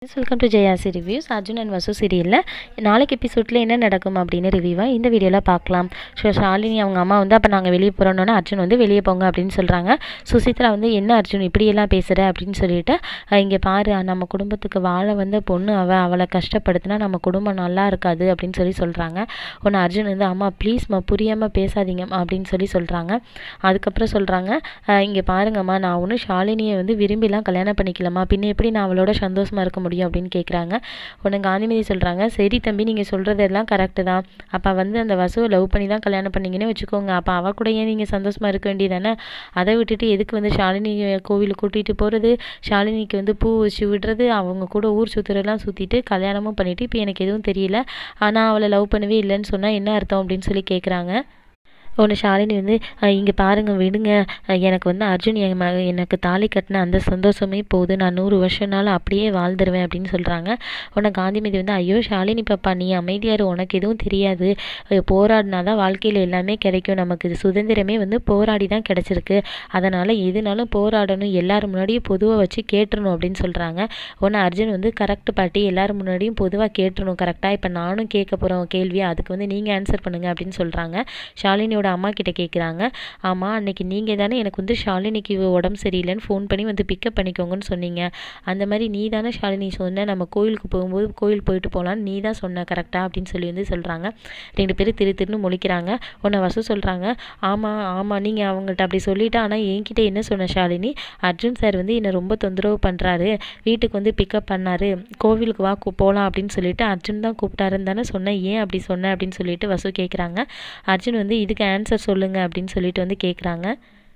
welcome to Jayasi reviews Arjun and Vasu சீரியலில் நாளைக்கு எபிசோடில் என்ன நடக்கும் அப்படின்னு ரிவ்யூவாக இந்த வீடியோவில் பார்க்கலாம் ஸோ ஷாலினி அவங்க அம்மா வந்து அப்போ நாங்கள் வெளியே போகிறோன்னொன்னே அர்ஜுன் வந்து வெளியே போங்க அப்படின்னு சொல்கிறாங்க சுசித்ரா வந்து என்ன அர்ஜுன் இப்படியெல்லாம் பேசுகிற அப்படின்னு சொல்லிட்டு இங்கே பாரு நம்ம குடும்பத்துக்கு வாழ வந்த பொண்ணு அவள் அவளை கஷ்டப்படுத்தினா நம்ம குடும்பம் நல்லா இருக்காது அப்படின்னு சொல்லி சொல்கிறாங்க உன்னை அர்ஜுன் வந்து அம்மா ப்ளீஸ்மா புரியாமல் பேசாதீங்கம்மா அப்படின்னு சொல்லி சொல்கிறாங்க அதுக்கப்புறம் சொல்கிறாங்க இங்கே பாருங்கம்மா நான் ஒன்றும் ஷாலினியை வந்து விரும்பிலாம் கல்யாணம் பண்ணிக்கலாமா பின்ன எப்படி நான் அவளோட சந்தோஷமாக இருக்க முடியும் அப்படின்னு கேட்குறாங்க உடனே காந்திமதி சொல்கிறாங்க சரி தம்பி நீங்கள் சொல்கிறதெல்லாம் கரெக்டு தான் அப்போ வந்து அந்த வசுவை லவ் பண்ணி தான் கல்யாணம் பண்ணீங்கன்னு வச்சுக்கோங்க அப்போ அவ கூட ஏன் நீங்கள் சந்தோஷமாக இருக்க வேண்டியதானே அதை விட்டுட்டு எதுக்கு வந்து ஷாலினி கோவிலுக்கு கூட்டிகிட்டு போகிறது ஷாலினிக்கு வந்து பூ வச்சு விடுறது அவங்க கூட ஊர் சுற்றுறெல்லாம் சுற்றிட்டு கல்யாணமும் பண்ணிவிட்டு இப்போ எனக்கு எதுவும் தெரியல ஆனால் அவளை லவ் பண்ணவே இல்லைன்னு சொன்னால் என்ன அர்த்தம் அப்படின்னு சொல்லி கேட்குறாங்க ஒன்று ஷாலினி வந்து இங்கே பாருங்கள் விடுங்க அஹ் எனக்கு வந்து அர்ஜுன் என் ம எனக்கு தாலி கட்டின அந்த சந்தோஷமே போகுது நான் நூறு வருஷம்னாலும் அப்படியே வாழ்ந்துருவேன் அப்படின்னு சொல்கிறாங்க உடனே காந்திமதி வந்து ஐயோ ஷாலினி பாப்பா நீ அமைதியாரு உனக்கு எதுவும் தெரியாது அஹ் போராடினா தான் வாழ்க்கையில் எல்லாமே கிடைக்கும் நமக்கு இது சுதந்திரமே வந்து போராடி தான் கிடச்சிருக்கு அதனால் எதுனாலும் போராடணும் எல்லாரும் முன்னாடியும் பொதுவாக வச்சு கேட்டுறணும் அப்படின்னு சொல்கிறாங்க உடனே அர்ஜுன் வந்து கரெக்ட் பாட்டி எல்லாரும் முன்னாடியும் பொதுவாக கேட்டுறணும் கரெக்டாக இப்போ நானும் கேட்க போகிறேன் கேள்வி அதுக்கு வந்து நீங்கள் ஆன்சர் பண்ணுங்கள் அப்படின்னு சொல்கிறாங்க ஷாலினியோட அம்மா கிட்ட கேட்குறாங்க ஆமாம் அன்னைக்கு நீங்கள் தானே எனக்கு வந்து ஷாலினிக்கு உடம்பு சரியில்லைன்னு ஃபோன் பண்ணி வந்து பிக்கப் பண்ணிக்கோங்கன்னு சொன்னீங்க அந்த மாதிரி நீ தானே ஷாலினி சொன்ன நம்ம கோயிலுக்கு போகும்போது கோயில் போயிட்டு போகலான்னு நீ தான் சொன்ன கரெக்டாக அப்படின்னு சொல்லி வந்து சொல்கிறாங்க ரெண்டு பேரும் திரு திருன்னு முழிக்கிறாங்க உன்னை வசு சொல்கிறாங்க ஆமாம் ஆமாம் நீங்கள் அவங்கள்ட்ட அப்படி சொல்லிட்டா ஆனால் என்கிட்ட என்ன சொன்ன ஷாலினி அர்ஜுன் சார் வந்து என்னை ரொம்ப தொந்தரவு பண்ணுறாரு வீட்டுக்கு வந்து பிக்கப் பண்ணாரு கோவிலுக்கு வா கூ- போகலாம் அப்படின்னு சொல்லிட்டு அர்ஜுன் தான் கூப்பிட்டாருன்னு தானே சொன்னேன் ஏன் அப்படி சொன்னேன் அப்படின்னு சொல்லிட்டு வசு கேட்குறாங்க அர்ஜுன் வந்து இதுக்கு ஆன்சர் சொல்லுங்க அப்படின்னு சொல்லிட்டு வந்து கேட்குறாங்க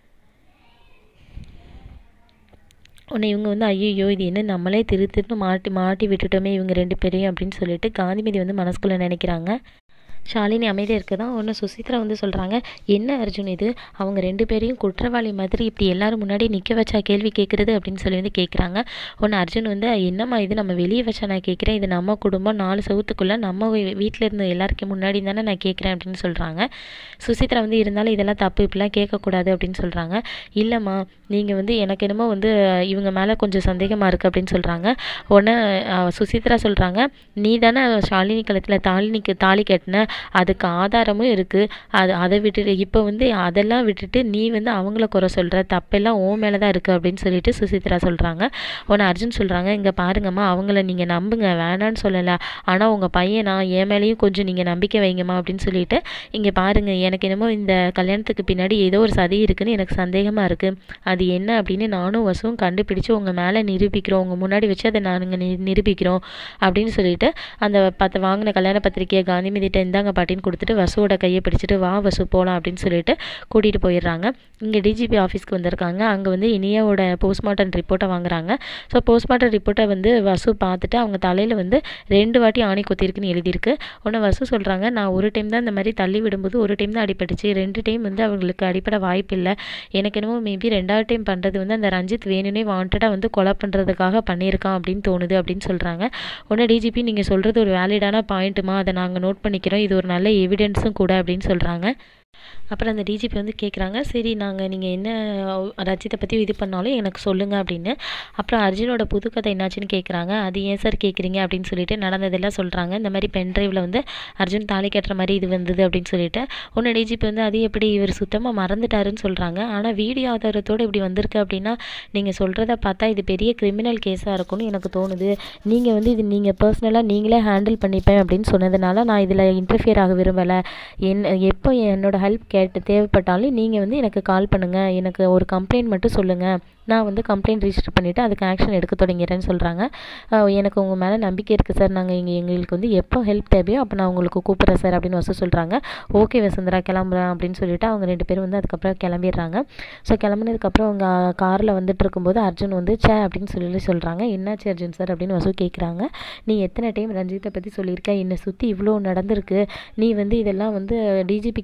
உடனே இவங்க வந்து ஐயோ இது என்ன நம்மளே திரு திருன்னு மாட்டி மாட்டி விட்டுட்டோமே இவங்க ரெண்டு பேரையும் அப்படின்னு சொல்லிட்டு காந்திமதி வந்து மனசுக்குள்ளே நினைக்கிறாங்க ஷாலினி அமைதியாக இருக்க தான் ஒன்று சுசித்ரா வந்து சொல்கிறாங்க என்ன அர்ஜுன் இது அவங்க ரெண்டு பேரையும் குற்றவாளி மாதிரி இப்படி எல்லாரும் முன்னாடி நிற்க வச்சா கேள்வி கேட்குறது அப்படின்னு சொல்லி வந்து கேட்குறாங்க ஒன்று அர்ஜுன் வந்து என்னம்மா இது நம்ம வெளியே வச்சா நான் கேட்குறேன் இது நம்ம குடும்பம் நாலு சவுத்துக்குள்ளே நம்ம வீட்டில் இருந்த எல்லாருக்கும் முன்னாடி தானே நான் கேட்குறேன் அப்படின்னு சொல்கிறாங்க சுசித்ரா வந்து இருந்தாலும் இதெல்லாம் தப்பு இப்படிலாம் கேட்கக்கூடாது அப்படின்னு சொல்கிறாங்க இல்லைம்மா நீங்கள் வந்து எனக்கு என்னமோ வந்து இவங்க மேலே கொஞ்சம் சந்தேகமாக இருக்குது அப்படின்னு சொல்கிறாங்க உடனே அஹ், சுசித்ரா சொல்கிறாங்க நீ தானே ஷாலினி கழுத்தில் தாலினிக்கு தாலி கட்டின அதுக்கு ஆதாரமும் இருக்குது அது அதை விட்டுட்டு இப்போ வந்து அதெல்லாம் விட்டுட்டு நீ வந்து அவங்கள குறை சொல்கிற தப்பெல்லாம் உன் மேலே தான் இருக்குது அப்படின்னு சொல்லிட்டு சுசித்ரா சொல்கிறாங்க உடனே அர்ஜுன் சொல்கிறாங்க இங்கே பாருங்கம்மா அவங்கள நீங்கள் நம்புங்க வேணான்னு சொல்லலை ஆனால் உங்கள் பையனா என் மேலேயும் கொஞ்சம் நீங்கள் நம்பிக்கை வைங்கம்மா அப்படின்னு சொல்லிட்டு இங்கே பாருங்க எனக்கு என்னமோ இந்த கல்யாணத்துக்கு பின்னாடி ஏதோ ஒரு சதி இருக்குன்னு எனக்கு சந்தேகமாக இருக்குது அது என்ன அப்படின்னு நானும் வசுவும் கண்டுபிடிச்சு உங்கள் மேலே நிரூபிக்கிறோம் உங்கள் முன்னாடி வச்சு அதை நாங்கள் நி நிரூபிக்கிறோம் அப்படின்னு சொல்லிட்டு அந்த பத்து வாங்கின கல்யாண பத்திரிக்கையை காந்திமதிட்ட இந்தாங்க பாட்டின்னு கொடுத்துட்டு வசுவோட கையை பிடிச்சிட்டு வா வசு போகலாம் அப்படின்னு சொல்லிட்டு கூட்டிகிட்டு போயிடுறாங்க இங்கே டிஜிபி ஆஃபீஸ்க்கு வந்திருக்காங்க அங்கே வந்து இனியாவோட போஸ்ட்மார்ட்டம் ரிப்போர்ட்டை வாங்குறாங்க ஸோ போஸ்ட்மார்ட்டம் ரிப்போர்ட்டை வந்து வசு பார்த்துட்டு அவங்க தலையில் வந்து ரெண்டு வாட்டி ஆணி கொத்திருக்குன்னு எழுதியிருக்கு உடனே வசு சொல்கிறாங்க நான் ஒரு டைம் தான் இந்த மாதிரி தள்ளி விடும்போது ஒரு டைம் தான் அடிபட்டுச்சு ரெண்டு டைம் வந்து அவங்களுக்கு அடிப்பட வாய்ப்பு இல்லை எனக்கு என்னமோ மேபி ரெண்டாவது டைம் பண்ணுறது வந்து அந்த ரஞ்சித் வேணும்னே வாண்டடாக வந்து கொலை பண்ணுறதுக்காக பண்ணியிருக்கான் அப்படின்னு தோணுது அப்படின்னு சொல்கிறாங்க உடனே டிஜிபி நீங்கள் சொல்கிறது ஒரு வேலிடான பாயிண்ட்டுமா அதை நாங்கள் நோட் பண்ணிக்கிறோம் இது ஒரு நல்ல எவிடன்ஸும் கூட அப்படின்னு சொல்கிறாங்க அப்புறம் அந்த டிஜிபி வந்து கேட்குறாங்க சரி நாங்கள் நீங்கள் என்ன ரஜித்தை பற்றி இது பண்ணாலும் எனக்கு சொல்லுங்கள் அப்படின்னு அப்புறம் அர்ஜுனோட புதுக்கதை என்னாச்சுன்னு கேட்குறாங்க அது ஏன் சார் கேட்குறீங்க அப்படின்னு சொல்லிட்டு நடந்ததெல்லாம் சொல்கிறாங்க இந்த மாதிரி பென் ட்ரைவில் வந்து அர்ஜுன் தாலி கட்டுற மாதிரி இது வந்தது அப்படின்னு சொல்லிட்டு ஒன்று டிஜிபி வந்து அது எப்படி இவர் சுத்தமாக மறந்துட்டாருன்னு சொல்கிறாங்க ஆனால் வீடியோ ஆதாரத்தோடு இப்படி வந்திருக்கு அப்படின்னா நீங்கள் சொல்கிறத பார்த்தா இது பெரிய கிரிமினல் கேஸாக இருக்கும்னு எனக்கு தோணுது நீங்கள் வந்து இது நீங்கள் பர்சனலாக நீங்களே ஹேண்டில் பண்ணிப்பேன் அப்படின்னு சொன்னதுனால நான் இதில் இன்டர்ஃபியர் ஆக விரும்பலை என் எப்போ என்னோட ஹெல்ப் கேட்டு தேவைப்பட்டாலும் நீங்கள் வந்து எனக்கு கால் பண்ணுங்கள் எனக்கு ஒரு கம்ப்ளைண்ட் மட்டும் சொல்லுங்கள் நான் வந்து கம்ப்ளைண்ட் ரிஜிஸ்டர் பண்ணிவிட்டு அதுக்கு ஆக்ஷன் எடுக்க தொடங்கிறேன்னு சொல்கிறாங்க எனக்கு உங்கள் மேலே நம்பிக்கை இருக்குது சார் நாங்கள் இங்கே எங்களுக்கு வந்து எப்போ ஹெல்ப் தேவையோ அப்போ நான் உங்களுக்கு கூப்பிட்றேன் சார் அப்படின்னு வசூல் சொல்கிறாங்க ஓகே வசுந்தரா கிளம்புறேன் அப்படின்னு சொல்லிட்டு அவங்க ரெண்டு பேரும் வந்து அதுக்கப்புறம் கிளம்பிடுறாங்க ஸோ கிளம்புனதுக்கப்புறம் அவங்க காரில் வந்துட்டு இருக்கும்போது அர்ஜுன் வந்து சே அப்படின்னு சொல்லி சொல்கிறாங்க என்னாச்சு அர்ஜுன் சார் அப்படின்னு வசூல் கேட்குறாங்க நீ எத்தனை டைம் ரஞ்சித்தை பற்றி சொல்லியிருக்க என்னை சுற்றி இவ்வளோ நடந்திருக்கு நீ வந்து இதெல்லாம் வந்து டிஜிபி கிட்ட பேச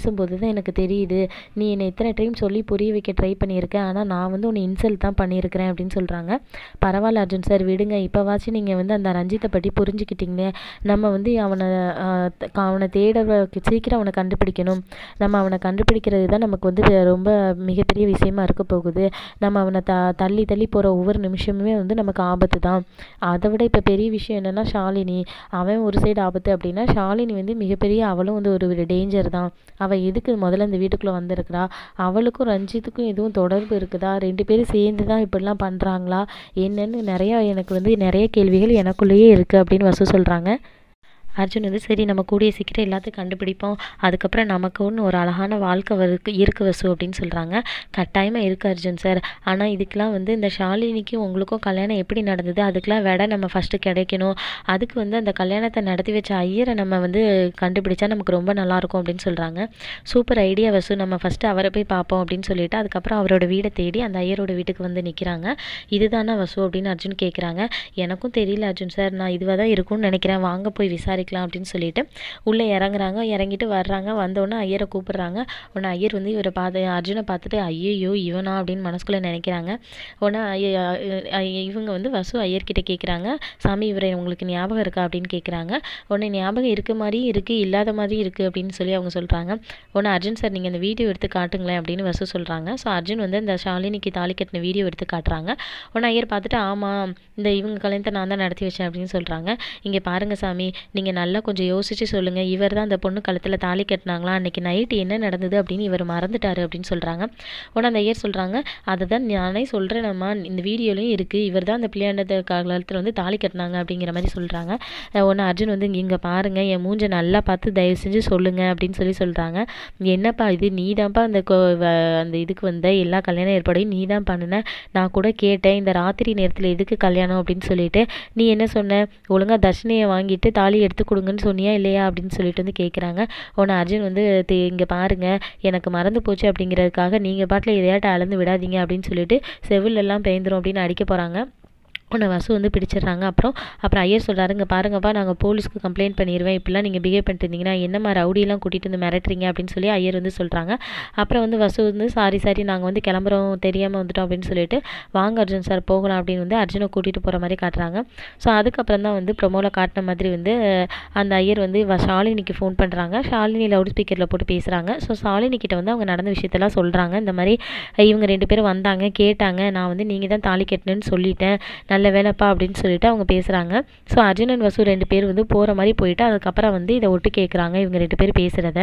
பேசும்போது தான் எனக்கு தெரியுது நீ என்னை இத்தனை டைம் சொல்லி புரிய வைக்க ட்ரை பண்ணியிருக்க ஆனால் நான் வந்து உன்னை இன்சல்ட் தான் பண்ணியிருக்கிறேன் அப்படின்னு சொல்கிறாங்க பரவாயில்ல அர்ஜுன் சார் விடுங்க இப்போவாச்சும் நீங்கள் வந்து அந்த ரஞ்சித்தை பற்றி புரிஞ்சுக்கிட்டீங்களே நம்ம வந்து அவனை ஆஹ், த- அவனை தேட வ- சீக்கிரம் அவனை கண்டுபிடிக்கணும் நம்ம அவனை கண்டுபிடிக்கிறது தான் நமக்கு வந்து ரொம்ப மிகப்பெரிய விஷயமா இருக்க போகுது நம்ம அவனை த தள்ளி தள்ளி போகிற ஒவ்வொரு நிமிஷமுமே வந்து நமக்கு ஆபத்து தான் அதை விட இப்போ பெரிய விஷயம் என்னென்னா ஷாலினி அவன் ஒரு சைடு ஆபத்து அப்படின்னா ஷாலினி வந்து மிகப்பெரிய அவளும் வந்து ஒரு டேஞ்சர் தான் அவள் எதுக்கு முதல்ல இந்த வீட்டுக்குள்ளே வந்திருக்கிறா அவளுக்கும் ரஞ்சித்துக்கும் எதுவும் தொடர்பு இருக்குதா ரெண்டு பேரும் சேர்ந்து தான் இப்படிலாம் பண்ணுறாங்களா என்னன்னு நிறையா எனக்கு வந்து நிறைய கேள்விகள் எனக்குள்ளேயே இருக்குது அப்படின்னு வசு சொல்கிறாங்க அர்ஜுன் வந்து சரி நம்ம கூடிய சீக்கிரம் எல்லாத்தையும் கண்டுபிடிப்போம் அதுக்கப்புறம் நமக்குன்னு ஒரு அழகான வாழ்க்கை வருக்கு இருக்கு வசு அப்படின்னு சொல்கிறாங்க கட்டாயமாக இருக்கு அர்ஜுன் சார் ஆனால் இதுக்கெலாம் வந்து இந்த ஷாலினிக்கும் உங்களுக்கும் கல்யாணம் எப்படி நடந்தது அதுக்கெலாம் விட நம்ம ஃபஸ்ட்டு கிடைக்கணும் அதுக்கு வந்து அந்த கல்யாணத்தை நடத்தி வச்ச ஐயரை நம்ம வந்து கண்டுபிடிச்சா நமக்கு ரொம்ப நல்லாயிருக்கும் அப்படின்னு சொல்கிறாங்க சூப்பர் ஐடியா வசு நம்ம ஃபஸ்ட்டு அவரை போய் பார்ப்போம் அப்படின்னு சொல்லிட்டு அதுக்கப்புறம் அவரோட வீடை தேடி அந்த ஐயரோட வீட்டுக்கு வந்து நிற்கிறாங்க இதுதானா வசு அப்படின்னு அர்ஜுன் கேட்குறாங்க எனக்கும் தெரியல அர்ஜுன் சார் நான் இதுவாக தான் இருக்கும்னு நினைக்கிறேன் வாங்க போய் விசாரிக்கலாம் அப்படின்னு சொல்லிட்டு உள்ளே இறங்குறாங்க இறங்கிட்டு வர்றாங்க வந்தோடனே ஐயரை கூப்பிடுறாங்க உடனே ஐயர் வந்து இவரை பார்த்து அர்ஜுனை பார்த்துட்டு ஐயையோ இவனா அப்படின்னு மனசுக்குள்ளே நினைக்கிறாங்க உடனே ஐய- ஐய- இவங்க வந்து வசு ஐயர்கிட்ட கேட்குறாங்க சாமி இவரை உங்களுக்கு ஞாபகம் இருக்கா அப்படின்னு கேட்குறாங்க உடனே ஞாபகம் இருக்க மாதிரியும் இருக்குது இல்லாத மாதிரியும் இருக்குது அப்படின்னு சொல்லி அவங்க சொல்கிறாங்க உடனே அர்ஜுன் சார் நீங்கள் இந்த வீடியோ எடுத்து காட்டுங்களேன் அப்படின்னு வசு சொல்கிறாங்க ஸோ அர்ஜுன் வந்து இந்த ஷாலினிக்கு தாலி கட்டின வீடியோ எடுத்து காட்டுறாங்க உடனே ஐயர் பார்த்துட்டு ஆமாம் இந்த இவங்க கல்யாணத்தை நான் தான் நடத்தி வச்சேன் அப்படின்னு சொல்கிறாங்க இங்கே பாருங்க சாமி நீங்கள் நல்லா கொஞ்சம் யோசிச்சு சொல்லுங்கள் இவர் தான் அந்த பொண்ணு கழுத்தில் தாலி கட்டினாங்களா அன்னைக்கு நைட்டு என்ன நடந்தது அப்படின்னு இவர் மறந்துட்டாரு அப்படின்னு சொல்கிறாங்க உடனே அந்த ஐயர் சொல்கிறாங்க அதை தான் நானே சொல்கிறேனம்மா இந்த வீடியோலையும் இருக்குது இவர் தான் அந்த பிள்ளையாண்டது காலத்தில் வந்து தாலி கட்டினாங்க அப்படிங்கிற மாதிரி சொல்கிறாங்க உடனே அர்ஜுன் வந்து இங்கே பாருங்கள் என் மூஞ்சை நல்லா பார்த்து தயவு செஞ்சு சொல்லுங்கள் அப்படின்னு சொல்லி சொல்கிறாங்க என்னப்பா இது நீ தான்ப்பா அந்த கோ- வ- அந்த இதுக்கு வந்த எல்லா கல்யாண ஏற்பாடையும் நீ தான் பண்ணின நான் கூட கேட்டேன் இந்த ராத்திரி நேரத்தில் எதுக்கு கல்யாணம் அப்படின்னு சொல்லிட்டு நீ என்ன சொன்ன ஒழுங்காக தட்சணையை வாங்கிட்டு தாலி எடுத்து கொடுங்கன்னு சொன்னியா இல்லையா அப்படின்னு சொல்லிட்டு வந்து கேட்குறாங்க உடனே அர்ஜுன் வந்து "தே- இங்க பாருங்க எனக்கு மறந்து போச்சு அப்படிங்கிறதுக்காக நீங்கள் பாட்டில் எதையாட்ட அளந்து விடாதீங்க அப்படின்னு சொல்லிட்டு செவிலெல்லாம் பேந்துரும் அப்படின்னு அடிக்க போகிறாங்க உன்னை வசு வந்து பிடிச்சிடுறாங்க அப்புறம் அப்புறம் ஐயர் சொல்கிறாரு இங்கே பாருங்கப்பா நாங்கள் போலீஸ்க்கு கம்ப்ளைண்ட் பண்ணிடுவேன் இப்படிலாம் நீங்கள் பிஹேவ் பண்ணிட்டு இருந்தீங்கன்னா என்னம்மா ரவுடியெல்லாம் கூட்டிகிட்டு வந்து மிரட்டுறீங்க அப்படின்னு சொல்லி ஐயர் வந்து சொல்கிறாங்க அப்புறம் வந்து வசு வந்து சாரி சாரி நாங்கள் வந்து கிளம்புறோம் தெரியாமல் வந்துட்டோம் அப்படின்னு சொல்லிட்டு வாங்க அர்ஜுன் சார் போகலாம் அப்படின்னு வந்து அர்ஜுனை கூட்டிகிட்டு போகிற மாதிரி காட்டுறாங்க ஸோ அதுக்கப்புறம் தான் வந்து ப்ரொமோவில் காட்டின மாதிரி வந்து அந்த ஐயர் வந்து வ- ஷாலினிக்கு ஃபோன் பண்ணுறாங்க ஷாலினி லவுட் ஸ்பீக்கரில் போட்டு பேசுகிறாங்க ஸோ ஷாலினி கிட்ட வந்து அவங்க நடந்த விஷயத்தெல்லாம் சொல்கிறாங்க இந்த மாதிரி இவங்க ரெண்டு பேரும் வந்தாங்க கேட்டாங்க நான் வந்து நீங்கள் தான் தாலி கட்டினேன்னு சொல்லிட்டேன் நல்ல வேலைப்பா அப்படின்னு சொல்லிட்டு அவங்க பேசுகிறாங்க ஸோ அர்ஜுனன் வசு ரெண்டு பேர் வந்து போகிற மாதிரி போயிட்டு அதுக்கப்புறம் வந்து இதை ஒட்டு கேட்குறாங்க இவங்க ரெண்டு பேர் பேசுகிறத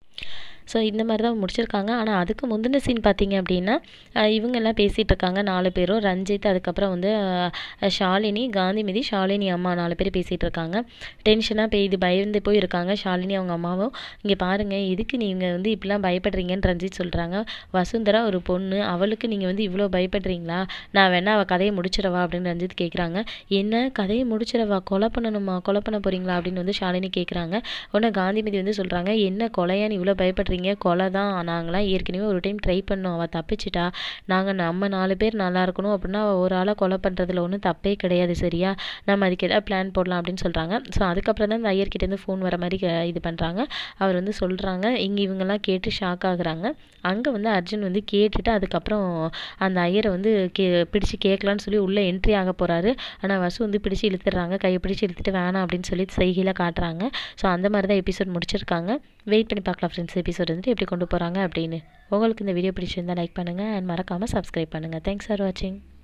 ஸோ இந்த மாதிரி தான் முடிச்சிருக்காங்க ஆனால் அதுக்கு முந்தின சீன் பார்த்தீங்க அப்படின்னா அஹ் இவங்க எல்லாம் பேசிகிட்டு இருக்காங்க நாலு பேரும் ரஞ்சித் அதுக்கப்புறம் வந்து அஹ் ஷாலினி காந்திமதி ஷாலினி அம்மா நாலு பேர் பேசிகிட்டு இருக்காங்க டென்ஷனாக பெய்து பயந்து போய் இருக்காங்க ஷாலினி அவங்க அம்மாவும் இங்கே பாருங்கள் எதுக்கு நீங்கள் வந்து இப்படிலாம் பயப்படுறீங்கன்னு ரஞ்சித் சொல்கிறாங்க வசுந்தரா ஒரு பொண்ணு அவளுக்கு நீங்கள் வந்து இவ்வளோ பயப்படுறீங்களா நான் வேணா அவள் கதையை முடிச்சிடவா அப்படின்னு ரஞ்சித் கேட்குறாங்க என்ன கதையை முடிச்சிடவா கொலை பண்ணணுமா கொலை பண்ண போகிறீங்களா அப்படின்னு வந்து ஷாலினி கேட்குறாங்க உடனே காந்திமதி வந்து சொல்கிறாங்க என்ன கொலையா நீ இவ்வளோ பயப்படுறீங்க கொலை தான் நாங்களாம் ஏற்கனவே ஒரு டைம் ட்ரை பண்ணோம் அவள் தப்பிச்சிட்டா நாங்கள் நம்ம நாலு பேர் நல்லா இருக்கணும் அப்படின்னா அவ ஒரு ஆளை கொலை பண்ணுறதுல ஒன்றும் தப்பே கிடையாது சரியா நம்ம அதுக்கு ஏதாவது பிளான் போடலாம் அப்படின்னு சொல்கிறாங்க ஸோ அதுக்கப்புறம் தான் இந்த ஐயர்கிட்டேருந்து ஃபோன் வர மாதிரி க- இது பண்ணுறாங்க அவர் வந்து சொல்கிறாங்க இங்கே இவங்கெல்லாம் கேட்டு ஷாக் ஆகுறாங்க அங்கே வந்து அர்ஜுன் வந்து கேட்டுட்டு அதுக்கப்புறம் அந்த ஐயரை வந்து கே பிடிச்சு கேட்கலான்னு சொல்லி உள்ளே என்ட்ரி ஆக போகிறாரு ஆனால் வசு வந்து பிடிச்சு இழுத்துடுறாங்க கையை பிடிச்சு இழுத்துட்டு வேணாம் அப்படின்னு சொல்லி செய்கையில் காட்டுறாங்க ஸோ அந்த மாதிரி தான் எபிசோட் முடிச்சிருக்காங்க வெயிட் பண்ணி பார்க்கலாம் ஃப்ரெண்ட்ஸ் எபிசோட் வந்துட்டு எப்படி கொண்டு போகிறாங்க அப்படின்னு உங்களுக்கு இந்த வீடியோ பிடிச்சிருந்தா லைக் பண்ணுங்கள் அண்ட் மறக்காமல் சப்ஸ்கிரைப் பண்ணுங்கள் தேங்க்ஸ் ஃபார் வாட்சிங்